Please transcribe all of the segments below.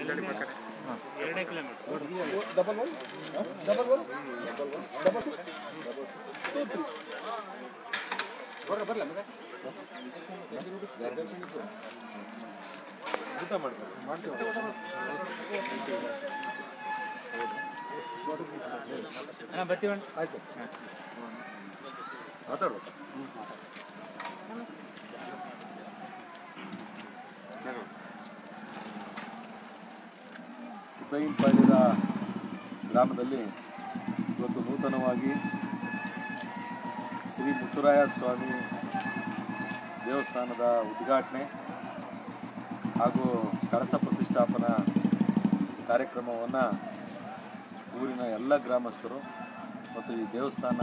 ಎರಡೇ kilometre double one double one double two two three ಬರ್ರ ಬರಲ್ಲ ಮಗ ಊಟ ಮಾಡ್ತಾರೆ ಮಾಡ್ತೀವಿ ಅಣ್ಣ ಬರ್ತೀವಣ್ಣ ಆಯ್ತು ಮಾತಾಡು ಉದಯಿನಪಾಳ್ಯದ ಗ್ರಾಮದಲ್ಲಿ ಇವತ್ತು ನೂತನವಾಗಿ ಶ್ರೀ ಮುತ್ತುರಾಯ ಸ್ವಾಮಿ ದೇವಸ್ಥಾನದ ಉದ್ಘಾಟನೆ ಹಾಗೂ ಕಳಸ ಪ್ರತಿಷ್ಠಾಪನಾ ಕಾರ್ಯಕ್ರಮವನ್ನು ಊರಿನ ಎಲ್ಲ ಗ್ರಾಮಸ್ಥರು ಮತ್ತು ಈ ದೇವಸ್ಥಾನ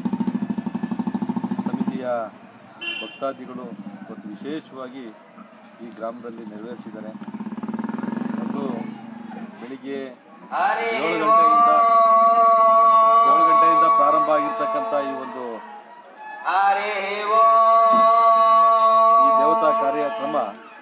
ಸಮಿತಿಯ ಭಕ್ತಾದಿಗಳು ಮತ್ತು ವಿಶೇಷವಾಗಿ ಈ ಗ್ರಾಮದಲ್ಲಿ ನೆರವೇರಿಸಿದ್ದಾರೆ ಮತ್ತು ಬೆಳಿಗ್ಗೆ ಏಳು ಗಂಟೆಯಿಂದ ಏಳು ಗಂಟೆಯಿಂದ ಪ್ರಾರಂಭ ಆಗಿರ್ತಕ್ಕಂಥ ಈ ಒಂದು ಈ ದೇವತಾ ಕಾರ್ಯಕ್ರಮ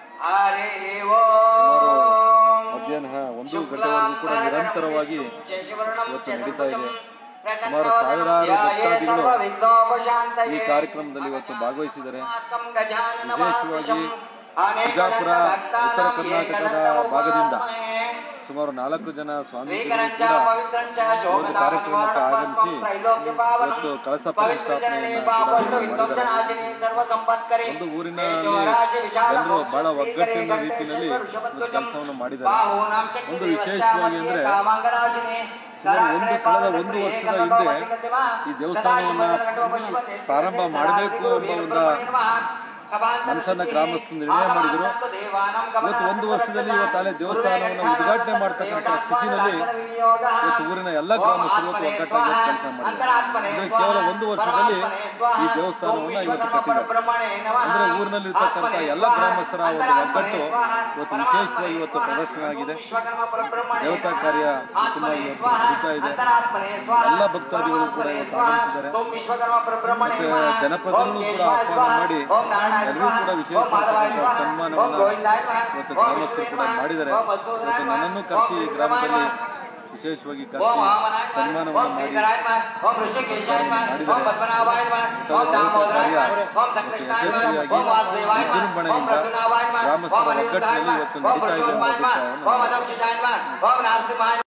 ಸುಮಾರು ಮಧ್ಯಾಹ್ನ ಒಂದು ಗಂಟೆವರೆಗೂ ಕೂಡ ನಿರಂತರವಾಗಿ ಇವತ್ತು ನಡೀತಾ ಇದೆ ಸುಮಾರು ಸಾವಿರಾರು ಭಕ್ತಾದಿಗಳು ಈ ಕಾರ್ಯಕ್ರಮದಲ್ಲಿ ಇವತ್ತು ಭಾಗವಹಿಸಿದ್ದಾರೆ ವಿಶೇಷವಾಗಿ ಬಿಜಾಪುರ ಉತ್ತರ ಕರ್ನಾಟಕದ ಭಾಗದಿಂದ ಸುಮಾರು ನಾಲ್ಕು ಜನ ಸ್ವಾಮೀಜಿಗಳು ಕೂಡ ಒಂದು ಕಾರ್ಯಕ್ರಮಕ್ಕೆ ಆಗಮಿಸಿ ಇವತ್ತು ಕಳಸ ಪ್ರತಿಷ್ಠಾಪನೆಯನ್ನು ಕೂಡ ಮಾಡಿದ್ದಾರೆ ಒಂದು ಊರಿನಲ್ಲಿ ಜನರು ಬಹಳ ಒಗ್ಗಟ್ಟಿನ ರೀತಿಯಲ್ಲಿ ಕೆಲಸವನ್ನು ಮಾಡಿದ್ದಾರೆ ಒಂದು ವಿಶೇಷವಾಗಿ ಅಂದ್ರೆ ಸುಮಾರು ಒಂದು ಕಳೆದ ಒಂದು ವರ್ಷದ ಹಿಂದೆ ಈ ದೇವಸ್ಥಾನವನ್ನ ಪ್ರಾರಂಭ ಮಾಡಬೇಕು ಎಂಬ ಒಂದು ಮನಸ್ಸನ್ನ ಗ್ರಾಮಸ್ಥರು ನಿರ್ಣಯ ಮಾಡಿದರು ಇವತ್ತು ಒಂದು ವರ್ಷದಲ್ಲಿ ಇವತ್ತು ಅಲ್ಲೇ ದೇವಸ್ಥಾನವನ್ನು ಉದ್ಘಾಟನೆ ಮಾಡ್ತಕ್ಕಂಥ ಸ್ಥಿತಿನಲ್ಲಿ ಇವತ್ತು ಊರಿನ ಎಲ್ಲ ಗ್ರಾಮಸ್ಥರು ಇವತ್ತು ಒಗ್ಗಟ್ಟಾಗಿ ಕೆಲಸ ಮಾಡಿದ್ದಾರೆ ಅಂದ್ರೆ ಕೇವಲ ಒಂದು ವರ್ಷದಲ್ಲಿ ಈ ದೇವಸ್ಥಾನವನ್ನ ಇವತ್ತು ಕಟ್ಟಿದ್ದಾರೆ ಅಂದ್ರೆ ಊರಿನಲ್ಲಿರ್ತಕ್ಕಂಥ ಎಲ್ಲ ಗ್ರಾಮಸ್ಥರ ಒಂದು ಒಗ್ಗಟ್ಟು ಇವತ್ತು ವಿಶೇಷವಾಗಿ ಇವತ್ತು ಪ್ರದರ್ಶನ ಆಗಿದೆ ದೇವತಾ ಕಾರ್ಯ ಉತ್ತಮವಾಗಿ ಇವತ್ತು ನಡೀತಾ ಇದೆ ಎಲ್ಲ ಭಕ್ತಾದಿಗಳು ಕೂಡ ಇವತ್ತು ಆಗಮಿಸಿದ್ದಾರೆ ಮತ್ತೆ ಜನಪ್ರತಿನಿಧಿಗಳು ಕೂಡ ಆಹ್ವಾನ ಮಾಡಿ ಎಲ್ಲರೂ ಕೂಡ ವಿಶೇಷವಾದ ಸನ್ಮಾನವನ್ನು ಇವತ್ತು ಗ್ರಾಮಸ್ಥರು ಕೂಡ ಮಾಡಿದ್ದಾರೆ ಇವತ್ತು ನನ್ನನ್ನು ಕರೆಸಿ ಈ ಗ್ರಾಮದಲ್ಲಿ ವಿಶೇಷವಾಗಿ ಕರೆಸಿ ಸನ್ಮಾನವನ್ನು ಮಾಡಿ ಮತ್ತು ಯಶಸ್ವಿಯಾಗಿ ವಿಜೃಂಭಣೆಯಿಂದ ಗ್ರಾಮಸ್ಥರ ಒಗ್ಗಟ್ಟಿನಲ್ಲಿ ಇವತ್ತು ನಡೀತಾ ಇದೆ ಎಂಬ ಅಭಿಪ್ರಾಯವನ್ನು